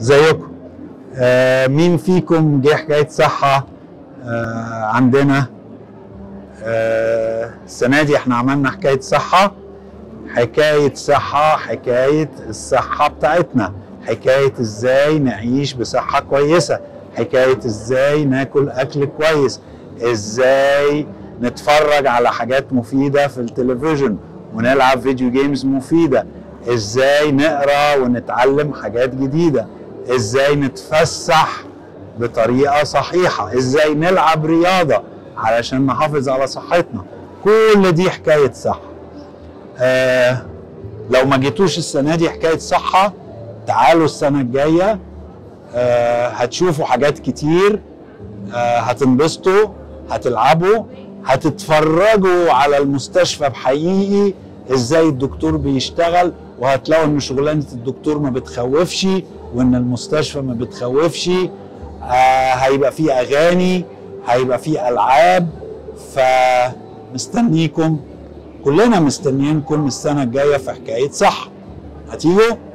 ازيكم آه مين فيكم جه حكايه صحه آه عندنا آه السنه دي احنا عملنا حكايه صحه حكايه صحه حكايه الصحه بتاعتنا حكايه ازاي نعيش بصحه كويسه حكايه ازاي ناكل اكل كويس ازاي نتفرج على حاجات مفيده في التلفزيون ونلعب فيديو جيمز مفيده ازاي نقرا ونتعلم حاجات جديده ازاي نتفسح بطريقه صحيحه ازاي نلعب رياضه علشان نحافظ على صحتنا كل دي حكايه صحه آه لو ما جيتوش السنه دي حكايه صحه تعالوا السنه الجايه آه هتشوفوا حاجات كتير آه هتنبسطوا هتلعبوا هتتفرجوا على المستشفى بحقيقي ازاي الدكتور بيشتغل وهتلاقوا ان شغلانه الدكتور ما بتخوفش وان المستشفى ما بتخوفش آه هيبقى في اغاني هيبقى في العاب فمستنيكم كلنا مستنيينكم السنه الجايه في حكايه صح هتيجوا